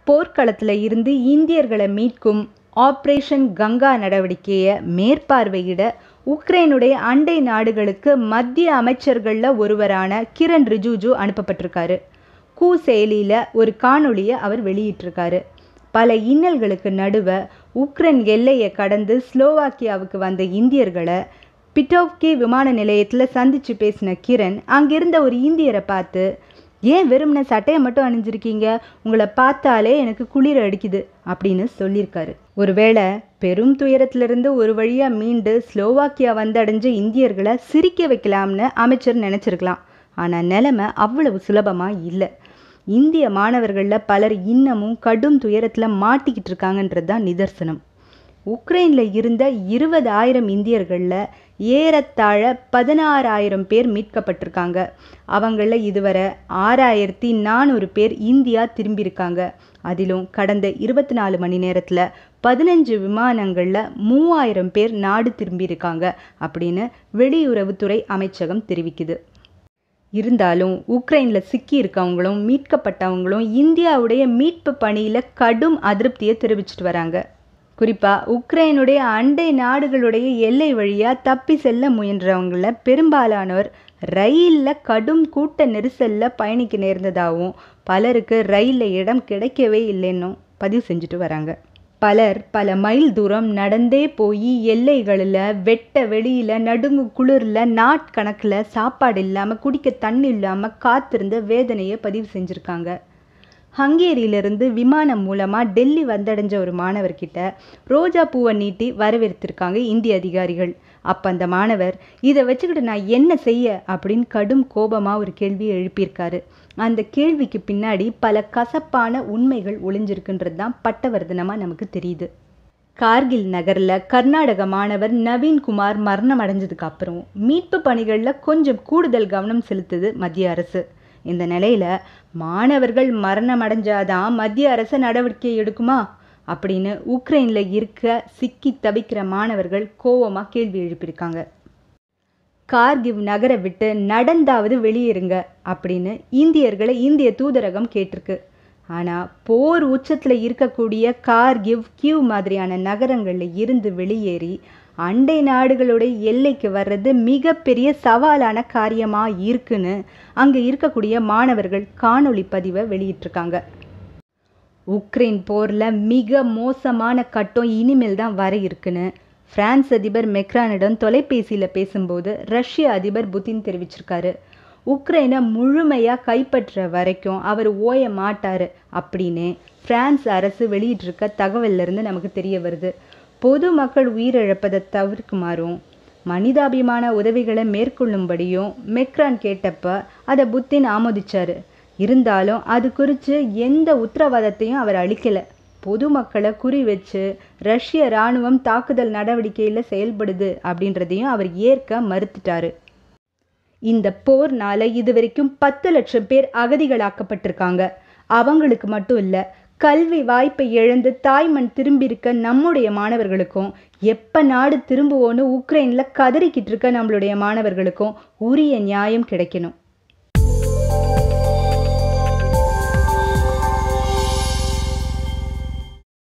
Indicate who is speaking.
Speaker 1: போர்க்களத்தில் இருந்து இந்தியர்களை மீட்கும் ஆப்ரேஷன் கங்கா நடவடிக்கையை மேற்பார்வையிட உக்ரைனுடைய அண்டை நாடுகளுக்கு மத்திய அமைச்சர்களில் ஒருவரான கிரண் ரிஜிஜு அனுப்பப்பட்டிருக்காரு கூ செயலியில் ஒரு காணொளியை அவர் வெளியிட்டிருக்காரு பல இன்னல்களுக்கு நடுவே உக்ரைன் எல்லையை கடந்து ஸ்லோவாக்கியாவுக்கு வந்த இந்தியர்களை பிட்டோவ்கி விமான நிலையத்தில் சந்தித்து பேசின கிரண் அங்கிருந்த ஒரு இந்தியரை பார்த்து ஏன் வெறும்ன சட்டையை மட்டும் அணிஞ்சிருக்கீங்க உங்களை பார்த்தாலே எனக்கு குளிர் அடிக்குது அப்படின்னு சொல்லியிருக்காரு ஒருவேளை பெரும் துயரத்திலிருந்து ஒரு வழியாக மீண்டு ஸ்லோவாக்கியா வந்தடைஞ்ச இந்தியர்களை சிரிக்க வைக்கலாம்னு அமைச்சர் நினச்சிருக்கலாம் ஆனால் நிலைமை அவ்வளவு சுலபமாக இல்லை இந்திய மாணவர்களில் பலர் இன்னமும் கடும் துயரத்தில் மாட்டிக்கிட்டு இருக்காங்கன்றது தான் நிதர்சனம் உக்ரைனில் இருந்த இருபதாயிரம் இந்தியர்களில் ஏறத்தாழ பதினாறாயிரம் பேர் மீட்கப்பட்டிருக்காங்க அவங்களில் இதுவரை ஆறாயிரத்தி நானூறு பேர் இந்தியா திரும்பியிருக்காங்க அதிலும் கடந்த இருபத்தி நாலு மணி நேரத்தில் பதினஞ்சு விமானங்களில் மூவாயிரம் பேர் நாடு திரும்பியிருக்காங்க அப்படின்னு வெளியுறவுத்துறை அமைச்சகம் தெரிவிக்குது இருந்தாலும் உக்ரைனில் சிக்கி இருக்கவங்களும் மீட்கப்பட்டவங்களும் இந்தியாவுடைய மீட்பு பணியில் கடும் அதிருப்தியை தெரிவிச்சிட்டு வராங்க குறிப்பாக உக்ரைனுடைய அண்டை நாடுகளுடைய எல்லை வழியாக தப்பி செல்ல முயன்றவங்கள பெரும்பாலானோர் ரயிலில் கடும் கூட்ட நெரிசலில் பயணிக்க நேர்ந்ததாகவும் பலருக்கு ரயிலில் இடம் கிடைக்கவே இல்லைன்னும் பதிவு செஞ்சுட்டு வராங்க பலர் பல மைல் தூரம் நடந்தே போய் எல்லைகளில் வெட்ட வெளியில் நடுங்கு குளிரில் நாட்கணக்கில் சாப்பாடு இல்லாமல் குடிக்க தண்ணி இல்லாமல் காத்திருந்த வேதனையை பதிவு செஞ்சுருக்காங்க ஹங்கேரியிலிருந்து விமானம் மூலமாக டெல்லி வந்தடைஞ்ச ஒரு மாணவர்கிட்ட ரோஜா பூவை நீட்டி வரவேற்றிருக்காங்க இந்திய அதிகாரிகள் அப்போ அந்த மாணவர் இதை வச்சுக்கிட்டு நான் என்ன செய்ய அப்படின்னு கடும் கோபமாக ஒரு கேள்வியை எழுப்பியிருக்காரு அந்த கேள்விக்கு பின்னாடி பல கசப்பான உண்மைகள் ஒளிஞ்சிருக்குன்றது தான் பட்டவர்தனமாக நமக்கு தெரியுது கார்கில் நகரில் கர்நாடக மாணவர் நவீன்குமார் மரணம் அடைஞ்சதுக்கு அப்புறம் மீட்பு பணிகளில் கொஞ்சம் கூடுதல் கவனம் செலுத்துது மத்திய அரசு இந்த நிலையில் மாணவர்கள் மரணம் அடைஞ்சாதான் மத்திய அரசு நடவடிக்கை எடுக்குமா அப்படின்னு உக்ரைனில் இருக்க சிக்கி தவிக்கிற மாணவர்கள் கோவமாக கேள்வி எழுப்பியிருக்காங்க கார்கிவ் நகரை விட்டு நடந்தாவது வெளியேறுங்க அப்படின்னு இந்தியர்களை இந்திய தூதரகம் கேட்டிருக்கு ஆனால் போர் உச்சத்தில் இருக்கக்கூடிய கார்கிவ் கியூ மாதிரியான நகரங்களில் இருந்து வெளியேறி அண்டை நாடுகளுடைய எல்லைக்கு வர்றது மிகப்பெரிய சவாலான காரியமாக இருக்குன்னு அங்கே இருக்கக்கூடிய மாணவர்கள் காணொளி பதிவை வெளியிட்டிருக்காங்க உக்ரைன் போரில் மிக மோசமான கட்டம் இனிமேல் தான் வர இருக்குன்னு பிரான்ஸ் அதிபர் மெக்ரானிடம் தொலைபேசியில் பேசும்போது ரஷ்ய அதிபர் புதின் தெரிவிச்சிருக்காரு உக்ரைனை முழுமையாக கைப்பற்ற வரைக்கும் அவர் ஓய மாட்டார் அப்படின்னு பிரான்ஸ் அரசு வெளியிட்டிருக்க தகவலிருந்து நமக்கு தெரிய வருது பொது மக்கள் உயிரிழப்பதை தவிர்க்குமாறும் மனிதாபிமான உதவிகளை மேற்கொள்ளும்படியும் மெக்ரான் கேட்டப்ப அதை புத்தின் ஆமோதிச்சாரு இருந்தாலும் அது குறித்து எந்த உத்தரவாதத்தையும் அவர் அளிக்கலை பொதுமக்களை குறி வச்சு ரஷ்ய இராணுவம் தாக்குதல் நடவடிக்கையில் செயல்படுது அப்படின்றதையும் அவர் ஏற்க மறுத்துட்டாரு இந்த போர்னால இது வரைக்கும் பத்து லட்சம் பேர் அகதிகளாக்கப்பட்டிருக்காங்க அவங்களுக்கு மட்டும் இல்லை கல்வி வாய்ப்பை இழந்து தாய்மண் திரும்பியிருக்க நம்முடைய மாணவர்களுக்கும் எப்போ நாடு திரும்புவோன்னு உக்ரைனில் கதறிக்கிட்டு இருக்க நம்மளுடைய மாணவர்களுக்கும் உரிய நியாயம் கிடைக்கணும்